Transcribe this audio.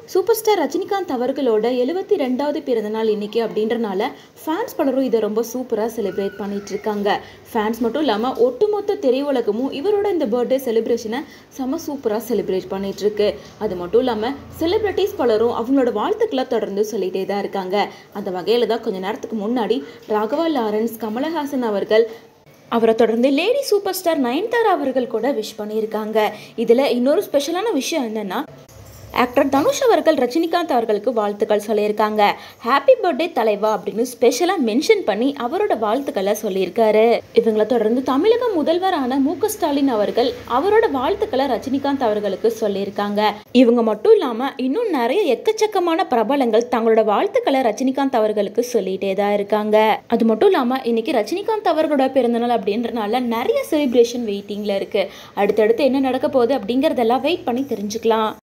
super star Rajinikanth அவர்களோட எழுபத்தி ரெண்டாவது பிறந்தநாள் இன்னைக்கு அப்படின்றனால ஃபேன்ஸ் பலரும் இதை ரொம்ப சூப்பராக செலிப்ரேட் பண்ணிட்டு இருக்காங்க ஃபேன்ஸ் மட்டும் இல்லாமல் ஒட்டுமொத்த திரையுலகமும் இவரோட இந்த பர்த்டே செலிப்ரேஷனை செம சூப்பராக செலிப்ரேட் பண்ணிட்டு இருக்கு அது மட்டும் இல்லாமல் செலிப்ரிட்டிஸ் பலரும் அவங்களோட வாழ்த்துக்களை தொடர்ந்து சொல்லிட்டே தான் இருக்காங்க அந்த வகையில் தான் கொஞ்ச நேரத்துக்கு முன்னாடி ராகவா லாரன்ஸ் கமலஹாசன் அவர்கள் அவரை தொடர்ந்து லேடி சூப்பர் ஸ்டார் நயன்தாரா அவர்கள் கூட விஷ் பண்ணியிருக்காங்க இதில் இன்னொரு ஸ்பெஷலான விஷயம் என்னென்னா ஆக்டர் தனுஷ் அவர்கள் ரஜினிகாந்த் அவர்களுக்கு வாழ்த்துக்கள் சொல்லியிருக்காங்க ஹாப்பி பர்த்டே தலைவா அப்படின்னு ஸ்பெஷலாக மென்ஷன் பண்ணி அவரோட வாழ்த்துக்களை சொல்லியிருக்காரு இவங்களை தொடர்ந்து தமிழக முதல்வரான மு க ஸ்டாலின் அவர்கள் அவரோட வாழ்த்துக்களை ரஜினிகாந்த் அவர்களுக்கு சொல்லியிருக்காங்க இவங்க மட்டும் இல்லாமல் இன்னும் நிறைய எக்கச்சக்கமான பிரபலங்கள் தங்களோட வாழ்த்துக்களை ரஜினிகாந்த் அவர்களுக்கு சொல்லிட்டே தான் இருக்காங்க அது மட்டும் இல்லாமல் இன்னைக்கு ரஜினிகாந்த் அவர்களோட பிறந்தநாள் அப்படின்றனால நிறைய செலிப்ரேஷன் வெயிட்டிங்கில் இருக்குது அடுத்தடுத்து என்ன நடக்க போகுது அப்படிங்கிறதெல்லாம் வெயிட் பண்ணி தெரிஞ்சுக்கலாம்